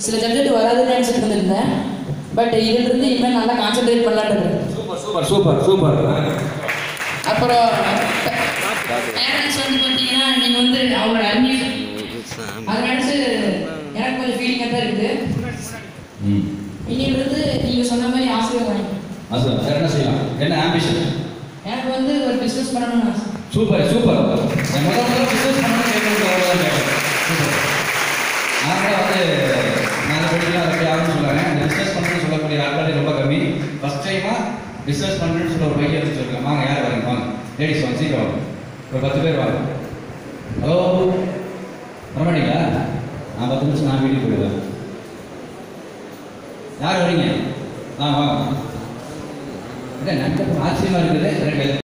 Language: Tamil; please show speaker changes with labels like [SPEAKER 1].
[SPEAKER 1] சில சப்ஜெக்ட் வராதுன்னு நினச்சிட்டு இருந்திருந்தேன் பட் இதிலிருந்து இனிமேல் நல்லா கான்சென்ட்ரேட் பண்ணலான்னு இருக்கேன்
[SPEAKER 2] சூப்பர் சூப்பர் சூப்பர் சூப்பர்
[SPEAKER 1] அப்புறம் பேரண்ட்ஸ் வந்து பார்த்தீங்கன்னா நீங்கள் வந்து அவங்களோட அட்மிஷன் அதை நினச்சி எனக்கு கொஞ்சம் ஃபீலிங்காக தான் இருக்குது
[SPEAKER 2] ம்
[SPEAKER 1] இன்னிலிருந்து நீங்கள் சொன்ன மாதிரி ஆசிரியர் வாங்கி
[SPEAKER 2] அசல் வேற என்ன செய்யலாம் என்ன ஆம்பிஷன்
[SPEAKER 1] எனக்கு வந்து ஒரு பிஸ்னஸ் பண்ணணும்னு ஆசை
[SPEAKER 2] சூப்பர் சூப்பர் என் முதல் முதல்ல பிஸ்னஸ் பண்ணணும் கேட்கறது அவ்வளோதான் கேட்கணும் சூப்பர் நான் கூட வந்து நான் அதை படிக்கலாம் அதை யாருன்னு சொல்லுவாங்க இந்த பிஸ்னஸ் பண்ணணும்னு சொல்லக்கூடிய ஆட்களே ரொம்ப கம்மி ஃபஸ்ட் டைமாக பிஸ்னஸ் பண்ணணும்னு சொல்ல ஒரு பையன் எடுத்து சொல்லுங்க வாங்க யார் வரீங்க வாங்க லேடிஸ் வாங்க சீக்கிரம் வாங்க ஒரு பத்து பேர் வாங்க ஹலோ வரமாட்டீங்களா நான் பத்து நிமிஷம் நான் வீட்டுக்கு போயிடுவேன் யார் வரீங்க ஆ வாங்க இல்லை நண்பர் ஆச்சரியமாக இருக்குது எனக்கு